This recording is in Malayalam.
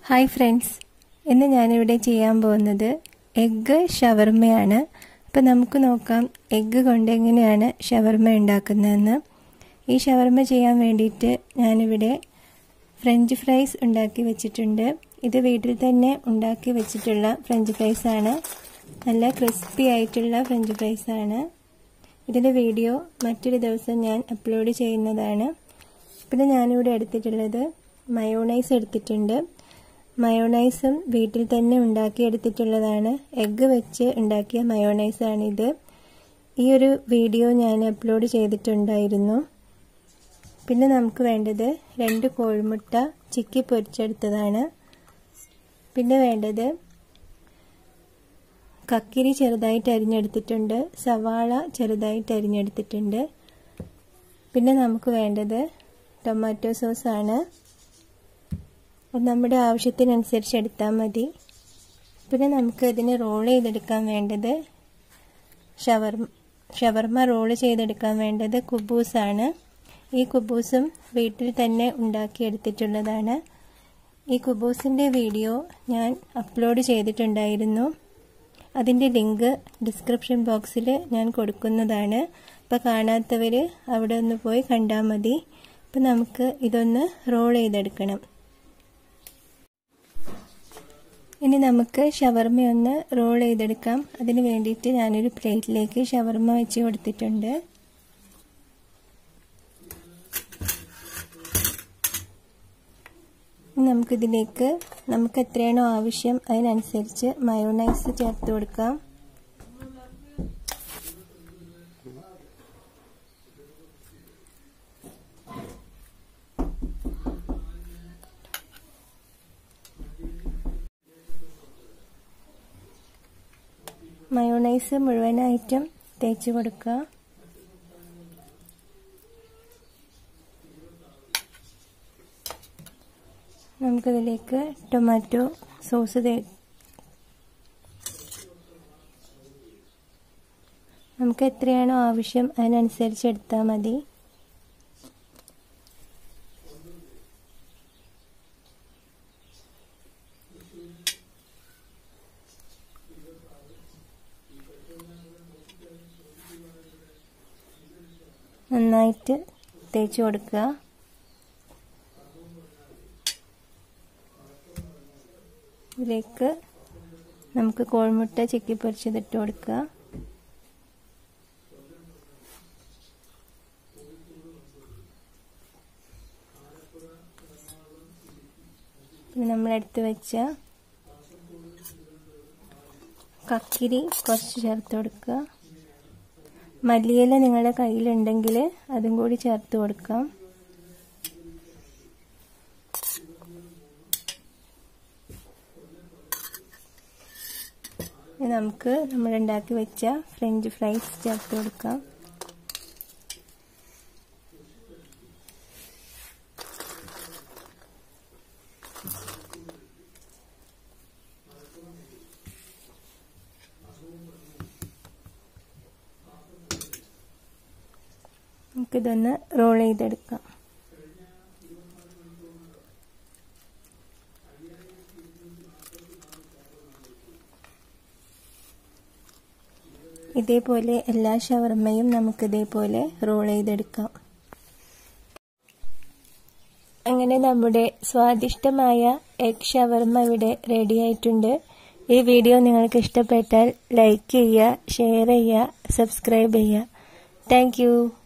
ഹായ് ഫ്രണ്ട്സ് ഇന്ന് ഞാനിവിടെ ചെയ്യാൻ പോകുന്നത് എഗ്ഗ് ഷവർമയാണ് അപ്പോൾ നമുക്ക് നോക്കാം എഗ്ഗ് കൊണ്ട് എങ്ങനെയാണ് ഷവർമ ഉണ്ടാക്കുന്നതെന്ന് ഈ ഷവർമ ചെയ്യാൻ വേണ്ടിയിട്ട് ഞാനിവിടെ ഫ്രഞ്ച് ഫ്രൈസ് ഉണ്ടാക്കി വെച്ചിട്ടുണ്ട് ഇത് വീട്ടിൽ തന്നെ ഉണ്ടാക്കി വെച്ചിട്ടുള്ള ഫ്രഞ്ച് ഫ്രൈസ് ആണ് നല്ല ക്രിസ്പി ആയിട്ടുള്ള ഫ്രഞ്ച് ഫ്രൈസ് ആണ് ഇതിൻ്റെ വീഡിയോ മറ്റൊരു ദിവസം ഞാൻ അപ്ലോഡ് ചെയ്യുന്നതാണ് പിന്നെ ഞാനിവിടെ എടുത്തിട്ടുള്ളത് മയോണൈസ് എടുത്തിട്ടുണ്ട് മയോണൈസും വീട്ടിൽ തന്നെ ഉണ്ടാക്കി എടുത്തിട്ടുള്ളതാണ് എഗ്ഗ് വെച്ച് ഉണ്ടാക്കിയ മയോണൈസാണിത് ഈ ഒരു വീഡിയോ ഞാൻ അപ്ലോഡ് ചെയ്തിട്ടുണ്ടായിരുന്നു പിന്നെ നമുക്ക് വേണ്ടത് രണ്ട് കോഴിമുട്ട ചിക്കി പൊരിച്ചെടുത്തതാണ് പിന്നെ വേണ്ടത് കക്കിരി ചെറുതായിട്ട് അരിഞ്ഞെടുത്തിട്ടുണ്ട് സവാള ചെറുതായിട്ട് അരിഞ്ഞെടുത്തിട്ടുണ്ട് പിന്നെ നമുക്ക് വേണ്ടത് ടൊമാറ്റോ സോസാണ് നമ്മുടെ ആവശ്യത്തിനനുസരിച്ച് എടുത്താൽ മതി പിന്നെ നമുക്ക് ഇതിന് റോൾ ചെയ്തെടുക്കാൻ വേണ്ടത് ഷവർമ ഷവർമ റോൾ ചെയ്തെടുക്കാൻ വേണ്ടത് കുബൂസാണ് ഈ കുബൂസും വീട്ടിൽ തന്നെ ഉണ്ടാക്കിയെടുത്തിട്ടുള്ളതാണ് ഈ കുബൂസിൻ്റെ വീഡിയോ ഞാൻ അപ്ലോഡ് ചെയ്തിട്ടുണ്ടായിരുന്നു അതിൻ്റെ ലിങ്ക് ഡിസ്ക്രിപ്ഷൻ ബോക്സിൽ ഞാൻ കൊടുക്കുന്നതാണ് അപ്പോൾ കാണാത്തവർ അവിടെ ഒന്ന് പോയി കണ്ടാൽ മതി അപ്പോൾ നമുക്ക് ഇതൊന്ന് റോൾ ചെയ്തെടുക്കണം ഇനി നമുക്ക് ഷവർമ ഒന്ന് റോൾ ചെയ്തെടുക്കാം അതിന് വേണ്ടിയിട്ട് ഞാനൊരു പ്ലേറ്റിലേക്ക് ഷവർമ വെച്ച് കൊടുത്തിട്ടുണ്ട് നമുക്കിതിലേക്ക് നമുക്ക് എത്രയാണോ ആവശ്യം അതിനനുസരിച്ച് മയോണൈസ് ചേർത്ത് കൊടുക്കാം മയോണൈസ് മുഴുവനായിട്ടും തേച്ച് കൊടുക്കുക നമുക്കതിലേക്ക് ടൊമാറ്റോ സോസ് തേ നമുക്ക് എത്രയാണോ ആവശ്യം അതിനനുസരിച്ച് എടുത്താൽ മതി നന്നായിട്ട് തേച്ച് കൊടുക്കുക ഇതിലേക്ക് നമുക്ക് കോഴിമുട്ട ചിക്കി പൊരിച്ചതിട്ട് കൊടുക്കുക പിന്നെ നമ്മളെടുത്ത് വെച്ച കക്കിരി കുറച്ച് ചേർത്ത് കൊടുക്കുക മല്ലിയില നിങ്ങളുടെ കയ്യിലുണ്ടെങ്കിൽ അതും കൂടി ചേർത്ത് കൊടുക്കാം നമുക്ക് നമ്മൾ ഉണ്ടാക്കി വെച്ച ഫ്രഞ്ച് ഫ്രൈസ് ചേർത്ത് കൊടുക്കാം നമുക്കിതൊന്ന് റോൾ ചെയ്തെടുക്കാം ഇതേപോലെ എല്ലാ ഷവർമ്മയും നമുക്ക് ഇതേപോലെ റോൾ ചെയ്തെടുക്കാം അങ്ങനെ നമ്മുടെ സ്വാദിഷ്ടമായ എഗ് ഷവർമ്മ ഇവിടെ റെഡി ആയിട്ടുണ്ട് ഈ വീഡിയോ നിങ്ങൾക്ക് ഇഷ്ടപ്പെട്ടാൽ ലൈക്ക് ചെയ്യുക ഷെയർ ചെയ്യുക സബ്സ്ക്രൈബ് ചെയ്യുക താങ്ക്